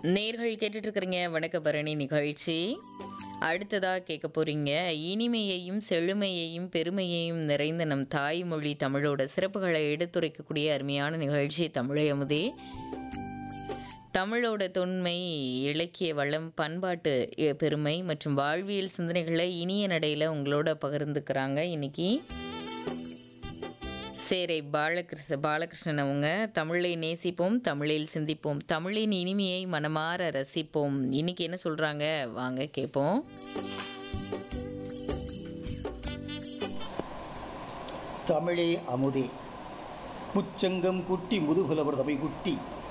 நேர்கள் கேட்டுட்டு இருக்கிறீங்க வணக்க பரணி நிகழ்ச்சி அடுத்ததாக கேட்க போறீங்க இனிமையையும் செழுமையையும் பெருமையையும் நிறைந்த நம் தாய்மொழி தமிழோட சிறப்புகளை எடுத்துரைக்கக்கூடிய அருமையான நிகழ்ச்சி தமிழை அமுதே தமிழோட தொன்மை இலக்கிய வளம் பண்பாட்டு எ- பெருமை மற்றும் வாழ்வியல் சிந்தனைகளை இனிய நடையில் உங்களோட பகிர்ந்துக்கிறாங்க இன்னைக்கு சேரை பாலகிருஷ்ண பாலகிருஷ்ணன் அவங்க தமிழை நேசிப்போம் தமிழில் சிந்திப்போம் தமிழின் இனிமையை மனமாற ரசிப்போம் இன்னைக்கு என்ன சொல்றாங்க வாங்க கேட்போம் தமிழே அமுதே முச்சங்கம் குட்டி முதுகுலவர் தமை குட்டி